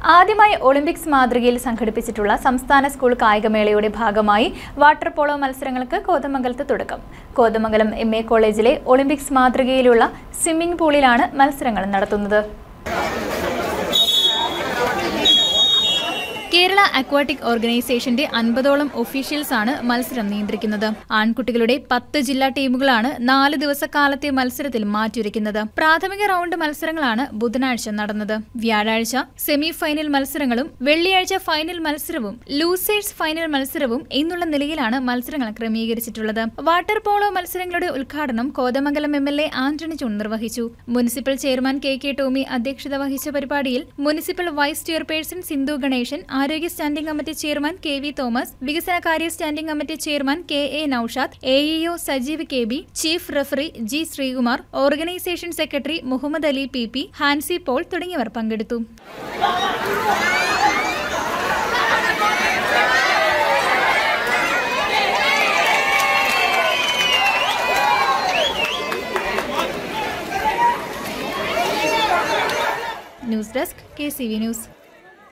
ആദ്യമായി ഒളിമ്പിക്സ് മാതൃകയിൽ സംഘടിപ്പിച്ചിട്ടുള്ള സംസ്ഥാന സ്കൂൾ കായികമേളയുടെ ഭാഗമായി വാട്ടർ പോളോ മത്സരങ്ങൾക്ക് കോതമംഗലത്ത് തുടക്കം കോതമംഗലം എം എ കോളേജിലെ ഒളിമ്പിക്സ് മാതൃകയിലുള്ള സ്വിമ്മിംഗ് പൂളിലാണ് മത്സരങ്ങൾ നടത്തുന്നത് കേരള അക്വാട്ടിക് ഓർഗനൈസേഷന്റെ അൻപതോളം ഒഫീഷ്യൽസ് ആണ് മത്സരം നിയന്ത്രിക്കുന്നത് ആൺകുട്ടികളുടെ പത്ത് ജില്ലാ ടീമുകളാണ് നാല് ദിവസക്കാലത്തെ മത്സരത്തിൽ മാറ്റുരയ്ക്കുന്നത് പ്രാഥമിക റൗണ്ട് മത്സരങ്ങളാണ് ബുധനാഴ്ച നടന്നത് വ്യാഴാഴ്ച സെമി ഫൈനൽ മത്സരങ്ങളും വെള്ളിയാഴ്ച ഫൈനൽ മത്സരവും ലൂസേഴ്സ് ഫൈനൽ മത്സരവും എന്നുള്ള നിലയിലാണ് മത്സരങ്ങൾ ക്രമീകരിച്ചിട്ടുള്ളത് വാട്ടർ പോളോ മത്സരങ്ങളുടെ ഉദ്ഘാടനം Kothamangalam M L A Antony John നിർവഹിച്ചു municipal chairman K K Tomy അധ്യക്ഷത വഹിച്ച പരിപാടിയിൽ municipal vice chairperson Sindhu Ganesan ആരോഗ്യ standing committee chairman K V Thomas വികസനകാര്യ standing committee chairman K A Noushad A EO Sajeev K B chief referee G Sreekumar organisation secretary Muhammad Ali P P Hansi Paul തുടങ്ങിയവർ പങ്കെടുത്തു news desk K C V news